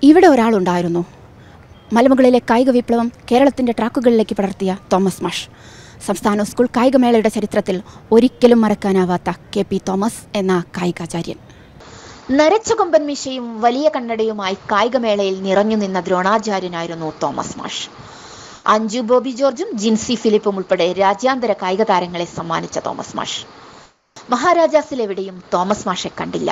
ഇവിടെ ഒരാളുണ്ടായിരുന്നു മലമുകളിലെ കായിക വിപ്ലവം കേരളത്തിൻ്റെ ട്രാക്കുകളിലേക്ക് പടർത്തിയ തോമസ് മാഷ് സംസ്ഥാന സ്കൂൾ കായികമേളയുടെ ചരിത്രത്തിൽ ഒരിക്കലും മറക്കാനാവാത്ത കെ പി തോമസ് എന്ന കായികാചാര്യൻ നരച്ച കൊമ്പൻ മീശയും വലിയ കണ്ണടയുമായി കായികമേളയിൽ നിറഞ്ഞു നിന്ന ദ്രോണാചാര്യനായിരുന്നു തോമസ് മാഷ് അഞ്ജു ബോബി ജോർജും ജിൻസി ഫിലിപ്പും ഉൾപ്പെടെ രാജ്യാന്തര കായിക താരങ്ങളെ സമ്മാനിച്ച തോമസ് മാഷ് മഹാരാജാസിലെവിടെയും തോമസ് മാഷെ കണ്ടില്ല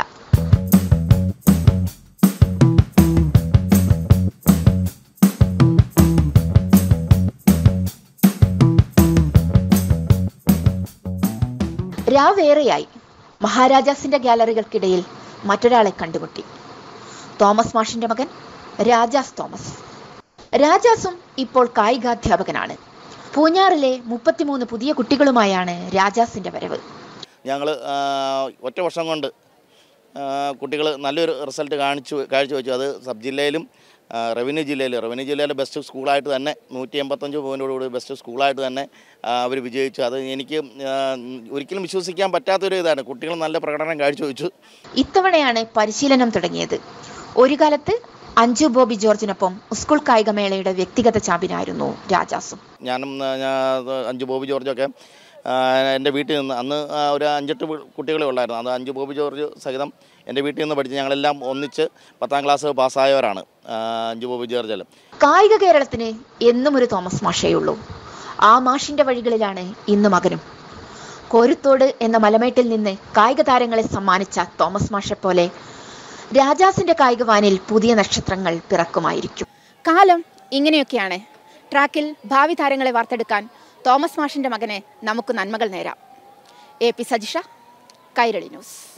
രാവേറെയായി മഹാരാജാസിന്റെ ഗാലറികൾക്കിടയിൽ മറ്റൊരാളെ കണ്ടുമുട്ടി തോമസ് മാഷിന്റെ മകൻ രാജാസ് തോമസ് രാജാസും ഇപ്പോൾ കായികാധ്യാപകനാണ് പൂഞ്ഞാറിലെ മുപ്പത്തിമൂന്ന് പുതിയ കുട്ടികളുമായാണ് രാജാസിന്റെ വരവ് ഞങ്ങൾ ഒറ്റ വർഷം കൊണ്ട് കുട്ടികൾ നല്ലൊരു റിസൾട്ട് കാണിച്ചു കാഴ്ചവെച്ചു അത് സബ് ജില്ലയിലും ആ, റവന്യൂ ജില്ലയിൽ റവന്യൂ ജില്ലയിലെ ബെസ്റ്റ് സ്കൂളായിട്ട് തന്നെ നൂറ്റി എൺപത്തഞ്ച് പോയിൻറ്റോടുകൂടി ബെസ്റ്റ് സ്കൂളായിട്ട് തന്നെ അവർ വിജയിച്ചു അത് എനിക്ക് ആ, ഒരിക്കലും വിശ്വസിക്കാൻ പറ്റാത്തൊരു ഇതാണ് കുട്ടികൾ നല്ല പ്രകടനം കാഴ്ചവെച്ചു ഇത്തവണയാണ് പരിശീലനം തുടങ്ങിയത് ഒരു കാലത്ത് അഞ്ജു ബോബി ജോർജിനൊപ്പം സ്കൂൾ കായികമേളയുടെ വ്യക്തിഗത ചാമ്പ്യനായിരുന്നു രാജാസും ഞാനും ആ, ഞാൻ അഞ്ച് ബോബി ജോർജൊക്കെ ആ, എൻ്റെ വീട്ടിൽ നിന്ന് അന്ന് ആ, ഒരു അഞ്ചെട്ട് പി- കുട്ടികളെ ഉള്ളായിരുന്നു അത് അഞ്ച് ബോബി ജോർജ് സഹിതം എൻ്റെ വീട്ടിൽ നിന്ന് പഠിച്ച് ഞങ്ങളെല്ലാം ഒന്നിച്ച് പത്താം ക്ലാസ് പാസ്സായവരാണ് ആ, അഞ്ച് ബോബി ജോർജിൽ കായിക കേരളത്തിന് എന്നും ഒരു തോമസ് മാഷേയുള്ളൂ ആ മാഷിന്റെ വഴികളിലാണ് ഇന്ന് മകനും കോരുത്തോട് എന്ന മലമേട്ടിൽ നിന്ന് കായിക താരങ്ങളെ സമ്മാനിച്ച തോമസ് മാഷെ പോലെ രാജാസിന്റെ കായികവാനിൽ പുതിയ നക്ഷത്രങ്ങൾ പിറക്കുമായിരിക്കും കാലം ഇങ്ങനെയൊക്കെയാണ് ട്രാക്കിൽ ഭാവി താരങ്ങളെ വാർത്തെടുക്കാൻ തോമസ് മാഷിൻ്റെ മകനെ നമുക്ക് നന്മകൾ നേരാം A P Sajisha Kairali news